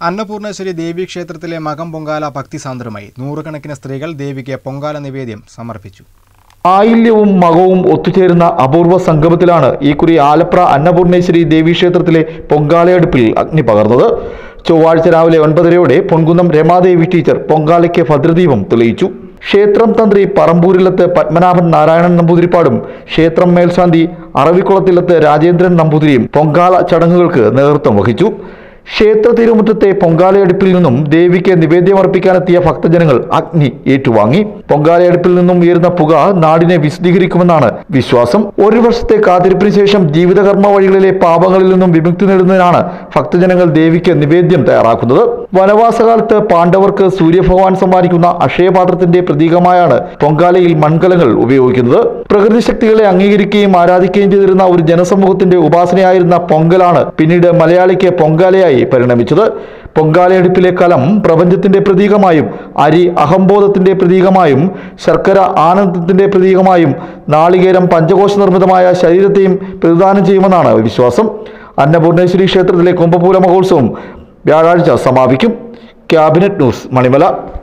അന്നപൂർണേശ്വരി ദേവീ ക്ഷേത്രത്തിലെ മകം പൊങ്കാല ഭക്തിസാന്ദ്രമായി നൂറുകണക്കിന് സ്ത്രീകൾ ദേവിക്ക് പൊങ്കാല നിവേദ്യം സമർപ്പിച്ചു ആയില്യവും മകവും ഒത്തുചേരുന്ന അപൂർവ സംഗമത്തിലാണ് ഈ കുറി ആലപ്ര അന്നപൂർണേശ്വരി ദേവീക്ഷേത്രത്തിലെ പൊങ്കാലയടുപ്പിൽ അഗ്നി പകർന്നത് ചൊവ്വാഴ്ച രാവിലെ ഒൻപതരയോടെ പൊൻകുന്നം രമാദേവി ടീച്ചർ പൊങ്കാലയ്ക്ക് ഭദ്രദീപം തെളിയിച്ചു ക്ഷേത്രം തന്ത്രി പറമ്പൂരിലത്ത് പത്മനാഭൻ നാരായണൻ നമ്പൂതിരിപ്പാടും ക്ഷേത്രം മേൽശാന്തി അറവിക്കുളത്തിലത്ത് രാജേന്ദ്രൻ നമ്പൂതിരിയും പൊങ്കാല ചടങ്ങുകൾക്ക് നേതൃത്വം വഹിച്ചു ക്ഷേത്ര തിരുമുറ്റത്തെ പൊങ്കാലയടുപ്പിൽ നിന്നും ദേവിക്ക് നിവേദ്യമർപ്പിക്കാനെത്തിയ ഭക്തജനങ്ങൾ അഗ്നി ഏറ്റുവാങ്ങി പൊങ്കാലയടുപ്പിൽ നിന്നും ഉയരുന്ന പുക നാടിനെ വിശദീകരിക്കുമെന്നാണ് വിശ്വാസം ഒരു വർഷത്തെ കാത്തിരിപ്പിന് ശേഷം ജീവിതകർമ്മ വഴികളിലെ പാപങ്ങളിൽ നിന്നും വിമുക്തി നേടുന്നതിനാണ് ഭക്തജനങ്ങൾ ദേവിക്ക് നിവേദ്യം തയ്യാറാക്കുന്നത് വനവാസകാലത്ത് പാണ്ഡവർക്ക് സൂര്യഭഗവാൻ സമ്മാനിക്കുന്ന അക്ഷയപാത്രത്തിന്റെ പ്രതീകമായാണ് പൊങ്കാലയിൽ മൺകലങ്ങൾ ഉപയോഗിക്കുന്നത് പ്രകൃതി ശക്തികളെ അംഗീകരിക്കുകയും ആരാധിക്കുകയും ചെയ്തിരുന്ന ഒരു ജനസമൂഹത്തിന്റെ ഉപാസനയായിരുന്ന പൊങ്കലാണ് പിന്നീട് മലയാളിക്ക് പൊങ്കാലയായി പരിണമിച്ചത് പൊങ്കാലയടുപ്പിലെ കലം പ്രപഞ്ചത്തിന്റെ പ്രതീകമായും അരി അഹംബോധത്തിന്റെ പ്രതീകമായും ശർക്കര ആനന്ദത്തിന്റെ പ്രതീകമായും നാളികേരം പഞ്ചകോശ നിർമ്മിതമായ ശരീരത്തെയും പ്രതിദാനം ചെയ്യുമെന്നാണ് വിശ്വാസം അന്നപൂർണേശ്വരി ക്ഷേത്രത്തിലെ കുംഭപൂര മഹോത്സവം വ്യാഴാഴ്ച സമാപിക്കും ക്യാബിനറ്റ് ന്യൂസ് മണിമല